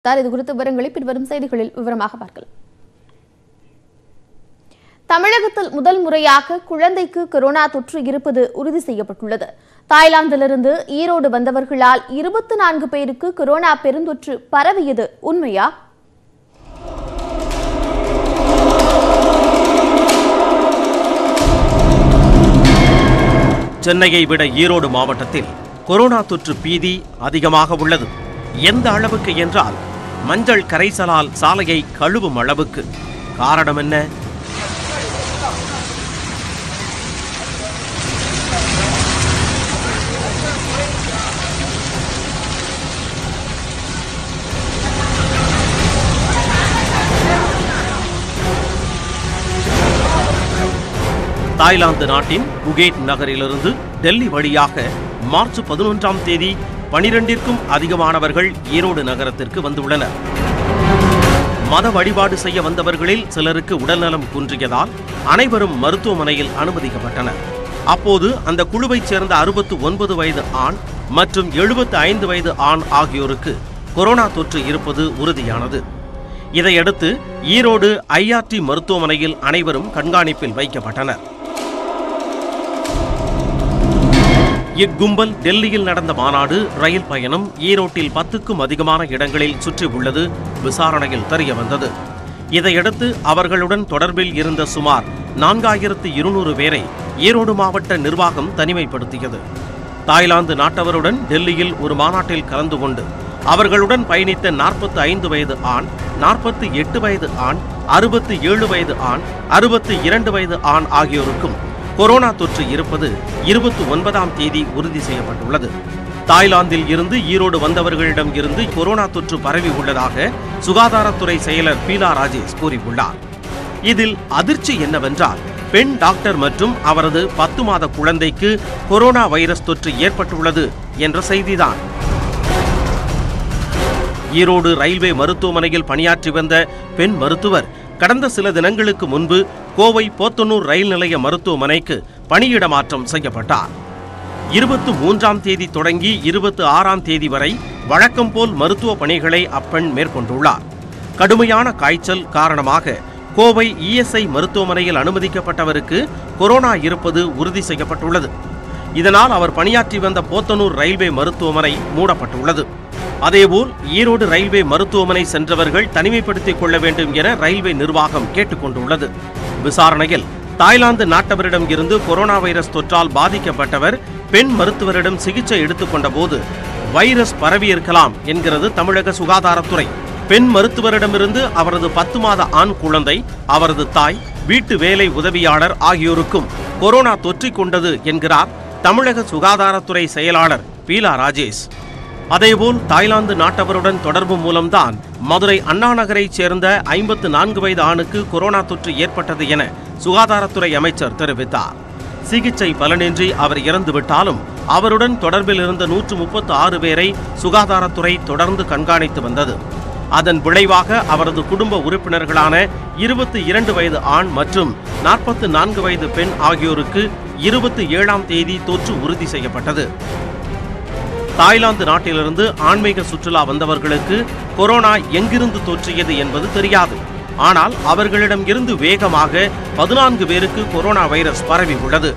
தார் இது குறித்த விவரங்களை பின்வரும் செய்திகளில் விவரமாக பார்க்கலாம் தமிழகத்தில் முதல் முறையாக குழந்தைக்கு கொரோனா தொற்று இருப்பது உறுதி செய்யப்பட்டுள்ளது தாய்லாந்திலிருந்து ஈரோடு வந்தவர்களால் இருபத்தி நான்கு பேருக்கு கொரோனா பெருந்தொற்று பரவியது உண்மையா சென்னையை விட ஈரோடு மாவட்டத்தில் கொரோனா தொற்று பீதி அதிகமாக உள்ளது எந்த அளவுக்கு என்றால் மஞ்சள் கரைசலால் சாலையை கழுவும் அளவுக்கு காரணம் என்ன தாய்லாந்து நாட்டின் புகேட் நகரிலிருந்து டெல்லி வழியாக மார்ச் பதினொன்றாம் தேதி பனிரெண்டிற்கும் அதிகமானவர்கள் ஈரோடு நகரத்திற்கு வந்துள்ளனர் மத வழிபாடு செய்ய வந்தவர்களில் சிலருக்கு உடல்நலம் குன்றியதால் அனைவரும் மருத்துவமனையில் அனுமதிக்கப்பட்டனர் அப்போது அந்த குழுவைச் சேர்ந்த அறுபத்து ஒன்பது வயது ஆண் மற்றும் எழுபத்து ஐந்து வயது ஆண் ஆகியோருக்கு கொரோனா தொற்று இருப்பது உறுதியானது இதையடுத்து ஈரோடு ஐஆர்டி மருத்துவமனையில் அனைவரும் கண்காணிப்பில் வைக்கப்பட்டனர் இக்கும்பல் டெல்லியில் நடந்த மாநாடு ரயில் பயணம் ஈரோட்டில் பத்துக்கும் அதிகமான இடங்களில் சுற்றி உள்ளது விசாரணையில் தெரிய வந்தது இதையடுத்து அவர்களுடன் தொடர்பில் இருந்த சுமார் நான்காயிரத்து இருநூறு பேரை ஈரோடு மாவட்ட நிர்வாகம் தனிமைப்படுத்தியது தாய்லாந்து நாட்டவருடன் டெல்லியில் ஒரு மாநாட்டில் கலந்து கொண்டு அவர்களுடன் பயணித்த நாற்பத்து ஐந்து வயது ஆண் நாற்பத்தி எட்டு வயது ஆண் அறுபத்தி ஏழு வயது ஆண் அறுபத்தி இரண்டு வயது ஆண் ஆகியோருக்கும் கொரோனா தொற்று இருப்பது இருபத்தி ஒன்பதாம் தேதி உறுதி செய்யப்பட்டுள்ளது தாய்லாந்தில் இருந்து ஈரோடு வந்தவர்களிடம் இருந்து கொரோனா தொற்று பரவி உள்ளதாக சுகாதாரத்துறை செயலர் பீலா ராஜேஷ் கூறியுள்ளார் இதில் அதிர்ச்சி என்னவென்றால் பெண் டாக்டர் மற்றும் அவரது பத்து மாத குழந்தைக்கு கொரோனா வைரஸ் தொற்று ஏற்பட்டுள்ளது என்ற செய்திதான் ஈரோடு ரயில்வே மருத்துவமனையில் பணியாற்றி வந்த பெண் மருத்துவர் கடந்த சில தினங்களுக்கு முன்பு கோவை போத்தனூர் ரயில் நிலைய மருத்துவமனைக்கு பணியிட மாற்றம் செய்யப்பட்டார் இருபத்து மூன்றாம் தேதி தொடங்கி இருபத்து ஆறாம் தேதி வரை வழக்கம் போல் மருத்துவ பணிகளை அப்பெண் மேற்கொண்டுள்ளார் கடுமையான காய்ச்சல் காரணமாக கோவை இஎஸ்ஐ மருத்துவமனையில் அனுமதிக்கப்பட்டவருக்கு கொரோனா இருப்பது உறுதி செய்யப்பட்டுள்ளது இதனால் அவர் பணியாற்றி வந்த போத்தனூர் ரயில்வே மருத்துவமனை மூடப்பட்டுள்ளது அதேபோல் ஈரோடு ரயில்வே மருத்துவமனை சென்றவர்கள் தனிமைப்படுத்திக் கொள்ள வேண்டும் என ரயில்வே நிர்வாகம் கேட்டுக்கொண்டுள்ளது விசாரணையில் தாய்லாந்து நாட்டவரிடம் இருந்து கொரோனா வைரஸ் தொற்றால் பாதிக்கப்பட்டவர் பெண் மருத்துவரிடம் சிகிச்சை எடுத்துக்கொண்ட போது வைரஸ் பரவியிருக்கலாம் என்கிறது தமிழக சுகாதாரத்துறை பெண் மருத்துவரிடமிருந்து அவரது பத்து மாத ஆண் குழந்தை அவரது தாய் வீட்டு வேலை உதவியாளர் ஆகியோருக்கும் கொரோனா தொற்றிக் கொண்டது என்கிறார் தமிழக சுகாதாரத்துறை செயலாளர் பீலா ராஜேஷ் அதேபோல் தாய்லாந்து நாட்டவருடன் தொடர்பு மூலம்தான் மதுரை அண்ணா நகரைச் சேர்ந்த ஐம்பத்து நான்கு வயது ஆணுக்கு கொரோனா தொற்று ஏற்பட்டது என சுகாதாரத்துறை அமைச்சர் தெரிவித்தார் சிகிச்சை பலனின்றி அவர் இறந்துவிட்டாலும் அவருடன் தொடர்பில் இருந்த நூற்று முப்பத்து ஆறு பேரை சுகாதாரத்துறை தொடர்ந்து கண்காணித்து வந்தது அதன் விளைவாக அவரது குடும்ப உறுப்பினர்களான இருபத்தி இரண்டு வயது ஆண் மற்றும் நாற்பத்து நான்கு வயது பெண் ஆகியோருக்கு இருபத்தி ஏழாம் தேதி தொற்று உறுதி செய்யப்பட்டது தாய்லாந்து நாட்டிலிருந்து ஆன்மீக சுற்றுலா வந்தவர்களுக்கு கொரோனா எங்கிருந்து தொற்றியது என்பது தெரியாது ஆனால் அவர்களிடம் இருந்து வேகமாக பதினான்கு பேருக்கு கொரோனா வைரஸ் பரவி உள்ளது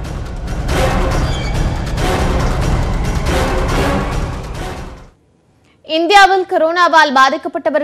இந்தியாவில் கொரோனாவால் பாதிக்கப்பட்டவர்கள்